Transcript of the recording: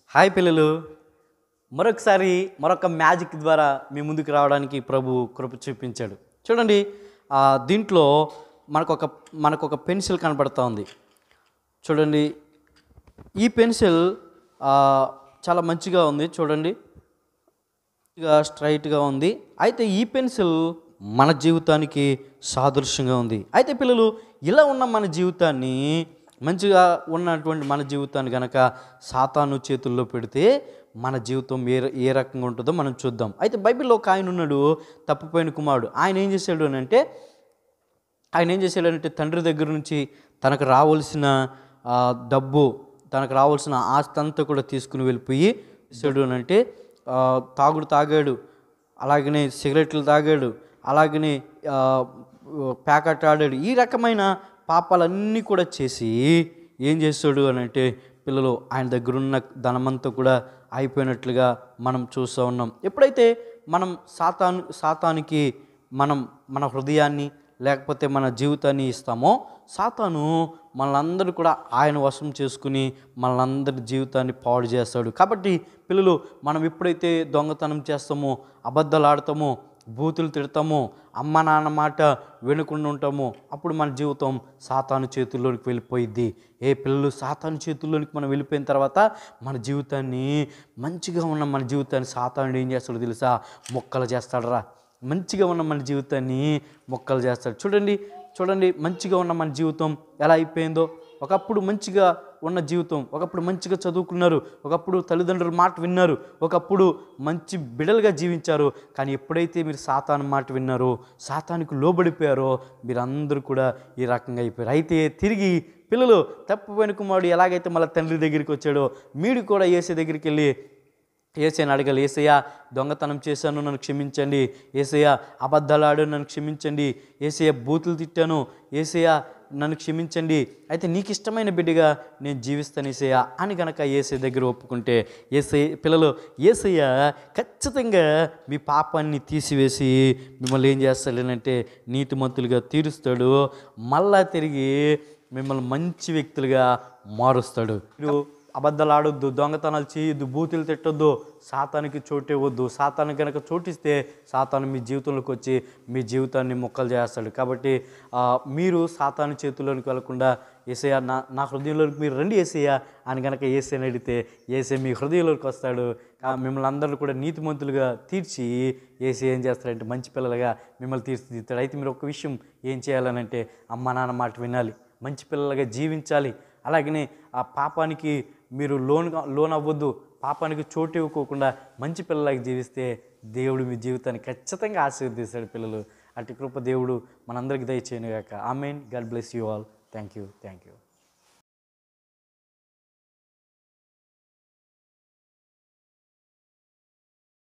hi పిల్లలు మరొకసారి మరొక మ్యాజిక్ ద్వారా మీ ముందుకు రావడానికి ప్రభు కృప చూపించాడు చూడండి ఆ, దీంట్లో మనకు ఒక మనకు ఒక పెన్సిల్ కనబడుతూ ఉంది చూడండి ఈ పెన్సిల్ ఆ, చాలా మంచిగా ఉంది చూడండి ఇక స్ట్రైట్గా ఉంది అయితే ఈ పెన్సిల్ మన జీవితానికి సాదృశ్యంగా ఉంది అయితే పిల్లలు ఇలా ఉన్న మన జీవితాన్ని మంచిగా ఉన్నటువంటి మన జీవితాన్ని గనక సాతాను చేతుల్లో పెడితే మన జీవితం ఏ ఏ రకంగా ఉంటుందో మనం చూద్దాం అయితే బైబిల్లో ఒక ఆయన ఉన్నాడు తప్పిపోయిన కుమారుడు ఆయన ఏం చేశాడు అని అంటే ఆయన ఏం చేశాడంటే తండ్రి దగ్గర నుంచి తనకు రావాల్సిన ఆ, డబ్బు తనకు రావాల్సిన ఆస్తి అంతా కూడా తీసుకుని వెళ్ళిపోయి చేశాడు అని అంటే ఆ, తాగుడు తాగాడు అలాగనే సిగరెట్లు తాగాడు అలాగనే ఆ, ప్యాకెట్ ఆడాడు ఈ రకమైన పాపాలన్నీ కూడా చేసి ఏం చేస్తాడు అని అంటే పిల్లలు ఆయన దగ్గర ఉన్న ధనమంతా కూడా అయిపోయినట్లుగా మనం చూస్తూ ఉన్నాం ఎప్పుడైతే మనం సాతాను సాతానికి మనం మన హృదయాన్ని లేకపోతే మన జీవితాన్ని ఇస్తామో సాతాను మనలందరూ కూడా ఆయన వశం చేసుకుని మనలందరి జీవితాన్ని పాడు చేస్తాడు కాబట్టి పిల్లలు మనం ఎప్పుడైతే దొంగతనం చేస్తామో అబద్ధాలు ఆడతామో బూతులు తిడతామో అమ్మ నాన్న మాట వినకుండా ఉంటామో అప్పుడు మన జీవితం సాతాను చేతుల్లోనికి వెళ్ళిపోయిద్ది ఏ పిల్లలు సాతాను చేతుల్లోనికి మనం వెళ్ళిపోయిన తర్వాత మన జీవితాన్ని మంచిగా ఉన్న మన జీవితాన్ని సాతానుడు ఏం చేస్తాడో తెలుసా మొక్కలు చేస్తాడరా మంచిగా ఉన్న మన జీవితాన్ని మొక్కలు చేస్తాడు చూడండి చూడండి మంచిగా ఉన్న మన జీవితం ఎలా అయిపోయిందో ఒకప్పుడు మంచిగా ఉన్న జీవితం ఒకప్పుడు మంచిగా చదువుకున్నారు ఒకప్పుడు తల్లిదండ్రుల మాట విన్నారు ఒకప్పుడు మంచి బిడలుగా జీవించారు కానీ ఎప్పుడైతే మీరు సాతాను మాట విన్నారో సాతానికి లోబడిపోయారో మీరందరూ కూడా ఈ రకంగా అయిపోయారు అయితే తిరిగి పిల్లలు తప్పిపోయిన కుమారుడు ఎలాగైతే మళ్ళీ తండ్రి దగ్గరికి వచ్చాడో మీరు కూడా ఏసే దగ్గరికి వెళ్ళి ఏసైని అడగాలి ఏసయ్య దొంగతనం చేశాను నన్ను క్షమించండి ఏసయ్య అబద్ధాలు ఆడాను నన్ను క్షమించండి ఏసయ్య బూతులు తిట్టాను ఏసయ్య నన్ను క్షమించండి అయితే నీకు ఇష్టమైన బిడ్డగా నేను జీవిస్తాను ఏసయ్య అని కనుక ఏసై దగ్గర ఒప్పుకుంటే ఏసై పిల్లలు ఏసయ్య ఖచ్చితంగా మీ పాపాన్ని తీసివేసి మిమ్మల్ని ఏం చేస్తాడనంటే నీతిమంతులుగా తీరుస్తాడు మళ్ళా తిరిగి మిమ్మల్ని మంచి వ్యక్తులుగా మారుస్తాడు మీరు అబద్ధాలు ఆడొద్దు దొంగతనాలు చేయొద్దు బూతులు తిట్టొద్దు సాతానికి చోటు ఇవ్వద్దు సాతానికి కనుక చోటిస్తే సాతాను మీ జీవితంలోకి వచ్చి మీ జీవితాన్ని మొక్కలు చేస్తాడు కాబట్టి ఆ, మీరు సాతాను చేతుల్లోనికి వెళ్లకుండా ఏసయ్య నా నా హృదయంలోకి మీరు రండి ఏసయ్య అని కనుక ఏసైని అడిగితే ఏసే మీ హృదయంలోకి వస్తాడు ఆ, మిమ్మల్ని అందరూ కూడా నీతిమంతులుగా తీర్చి ఏసీ ఏం చేస్తాడంటే మంచి పిల్లలుగా మిమ్మల్ని తీర్చిదిద్దాడు అయితే మీరు ఒక విషయం ఏం చేయాలనంటే అమ్మ నాన్న మాట వినాలి మంచి పిల్లలుగా జీవించాలి అలాగనే ఆ పాపానికి మీరు లోన్ లోన్ అవ్వద్దు పాపానికి చోటు ఇవ్వకోకుండా మంచి పిల్లలకి జీవిస్తే దేవుడు మీ జీవితాన్ని ఖచ్చితంగా ఆశీర్వదిస్తాడు పిల్లలు అటు కృప దేవుడు మనందరికీ దయచేయను గాక amen God bless you all thank you thank you